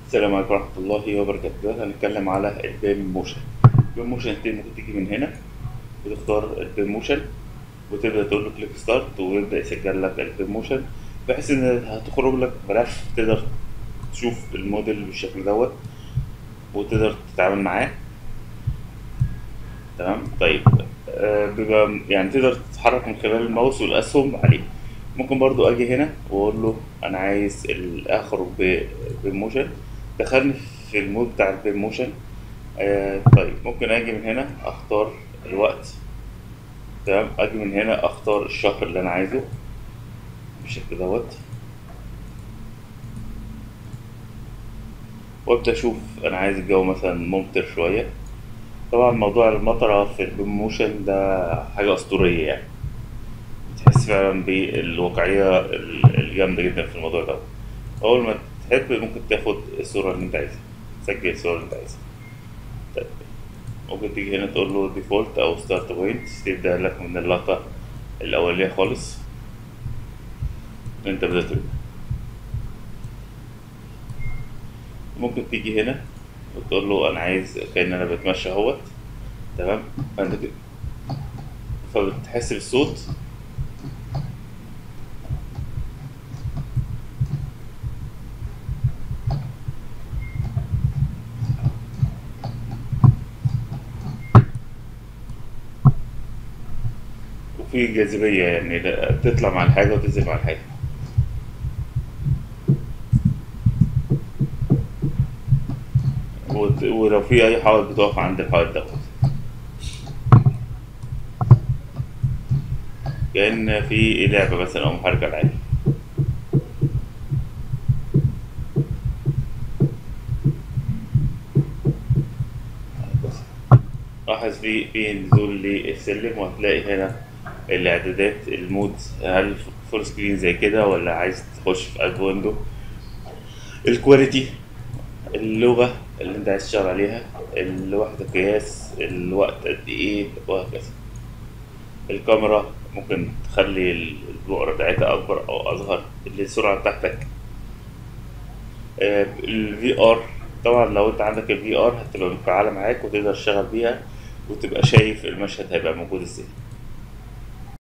السلام عليكم ورحمة الله وبركاته دلوقتي هنتكلم على البيم موشن البيم موشن انت ممكن تيجي من هنا وتختار البيم موشن وتبدأ تقول له كليك ستارت ويبدأ يسجل لك البيم موشن بحيث ان هتخرج لك ملف تقدر تشوف الموديل بالشكل دوت وتقدر تتعامل معاه تمام طيب آه بيبقى يعني تقدر تتحرك من خلال الماوس والأسهم عليه ممكن برضو اجي هنا واقول له انا عايز ال- اخرج ب- بالموشن دخلني في المود بتاع البيموشن آه طيب ممكن اجي من هنا اختار الوقت تمام اجي من هنا اختار الشهر اللي انا عايزه بالشكل دوت وابدا اشوف انا عايز الجو مثلا ممطر شويه طبعا موضوع المطره في البيموشن ده حاجه اسطوريه يعني تحس فعلا بالواقعية ال- الجامدة جدا في الموضوع ده أول ما تحب ممكن تاخد الصورة اللي أنت عايزها تسجل الصورة اللي أنت عايزها طيب ممكن تيجي هنا تقول له ديفولت أو ستارت بوينت تبدأ لك من اللقطة الأولية خالص اللي أنت بدأت بيها ممكن تيجي هنا وتقول له أنا عايز كأن أنا بتمشى اهوت تمام فأنت كده- فبتحس بالصوت وفي جاذبية يعني لا- تطلع مع الحاجة وتنزل مع الحاجة وت- ولو في أي حائط بتقف عند الحائط دوت كأن في لعبة مثلا أو محرك ألعاب لاحظ في في نزول للسلم وهتلاقي هنا الاعدادات المود هل فول سكرين زي كده ولا عايز تخش في اد ويندو الكواليتي اللغة اللي انت عايز تشتغل عليها الوحدة قياس الوقت قد ايه وهكذا الكاميرا ممكن تخلي البؤرة بتاعتها أكبر أو أصغر السرعة بتاعتك الفي ار طبعا لو انت عندك الفي ار هتبقى مفعلة معاك وتقدر تشتغل بيها وتبقى شايف المشهد هيبقى موجود ازاي